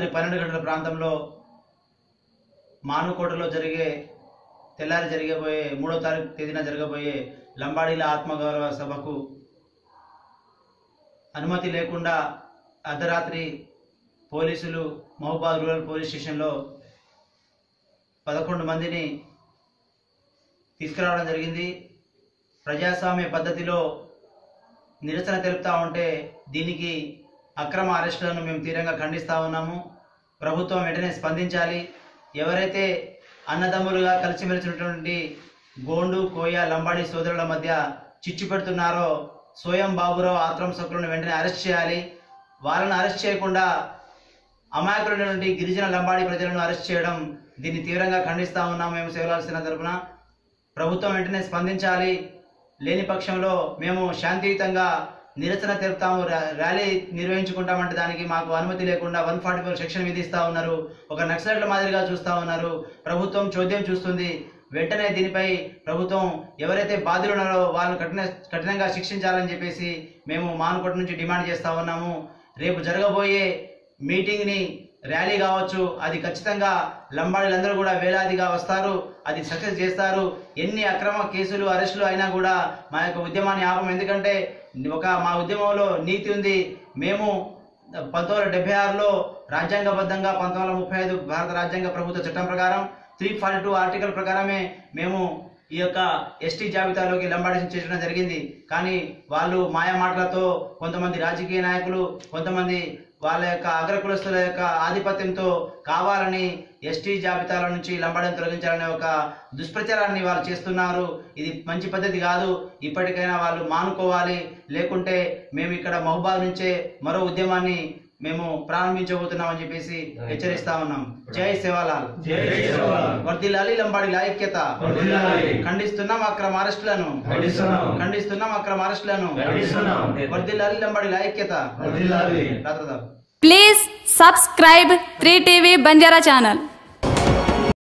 రాత్రి పన్నెండు గంటల ప్రాంతంలో మానుకోటలో జరిగే తెల్లారి జరగబోయే మూడో తారీఖు తేదీన జరగబోయే లంబాడీల ఆత్మగౌరవ సభకు అనుమతి లేకుండా అర్ధరాత్రి పోలీసులు మహబూబాద్ రూరల్ పోలీస్ స్టేషన్లో పదకొండు మందిని తీసుకురావడం జరిగింది ప్రజాస్వామ్య పద్ధతిలో నిరసన తెలుపుతా ఉంటే దీనికి అక్రమ అరెస్టులను మేము తీవ్రంగా ఖండిస్తూ ఉన్నాము ప్రభుత్వం వెంటనే స్పందించాలి ఎవరైతే అన్నదమ్ములుగా కలిసిమెలిసినటువంటి గోండు కోయ లంబాడి సోదరుల మధ్య చిచ్చు పెడుతున్నారో స్వయం బాబురావు ఆత్రం సకులను వెంటనే అరెస్ట్ చేయాలి వాళ్ళని అరెస్ట్ చేయకుండా అమాయకులైనటువంటి గిరిజన లంబాడి ప్రజలను అరెస్ట్ చేయడం దీన్ని తీవ్రంగా ఖండిస్తా ఉన్నాం మేము సేవలాల్సిన తరపున ప్రభుత్వం వెంటనే స్పందించాలి లేని పక్షంలో మేము శాంతియుతంగా నిరసన తెలుపుతాము ర్యా- ర్యాలీ నిర్వహించుకుంటామంటే దానికి మాకు అనుమతి లేకుండా వన్ ఫార్టీ ఫోర్ సెక్షన్ విధిస్తా ఉన్నారు ఒక నక్సలైట్ల మాదిరిగా చూస్తా ఉన్నారు ప్రభుత్వం చోద్యం చూస్తుంది వెంటనే దీనిపై ప్రభుత్వం ఎవరైతే బాధ్యులు ఉన్నారో వాళ్ళని కఠిన కఠినంగా శిక్షించాలని చెప్పేసి మేము మానుకోట నుంచి డిమాండ్ చేస్తా ఉన్నాము రేపు జరగబోయే మీటింగ్ని ర్యాలీ కావచ్చు అది ఖచ్చితంగా లంబాడీలందరూ కూడా వేలాదిగా వస్తారు అది సక్సెస్ చేస్తారు ఎన్ని అక్రమ కేసులు అరెస్టులు అయినా కూడా మా యొక్క ఉద్యమాన్ని ఆపం ఎందుకంటే ఒక మా ఉద్యమంలో నీతి ఉంది మేము పంతొమ్మిది వందల డెబ్బై ఆరులో రాజ్యాంగబద్ధంగా పంతొమ్మిది వందల ముప్పై ఐదు భారత రాజ్యాంగ ప్రభుత్వ చట్టం ప్రకారం త్రీ ఫార్టీ టూ ఆర్టికల్ ప్రకారమే మేము ఈ యొక్క ఎస్టీ జాబితాలోకి లంబాడేషన్ చేయడం జరిగింది కానీ వాళ్ళు మాయా మాటలతో కొంతమంది రాజకీయ నాయకులు కొంతమంది వాళ్ళ యొక్క అగ్రకులస్తుల యొక్క ఆధిపత్యంతో కావాలని ఎస్టీ జాబితాల నుంచి లంబాడిని తొలగించాలనే ఒక దుష్ప్రచారాన్ని వాళ్ళు చేస్తున్నారు ఇది మంచి పద్ధతి కాదు ఇప్పటికైనా వాళ్ళు మానుకోవాలి లేకుంటే మేము ఇక్కడ మహబాద్ నుంచే మరో ఉద్యమాన్ని మేము ప్రారంభించబోతున్నామని చెప్పేసి హెచ్చరిస్తా ఉన్నాం జై సేవాలాల్ జై సేవాలాల్. వర్దిల్లాలి లంబాడి ఐక్యత వర్ధిల్లాలి. ఖండిస్తున్నాం అక్రమ అరెస్టులను ఖండిస్తున్నాం. ఖండిస్తున్నాం అక్రమ అరెస్టులను ఖండిస్తున్నాం. వర్దిల్లాలి లంబాడి ఐక్యత వర్ధిల్లాలి. రాత్రదాం Please subscribe 3TV Banjara channel.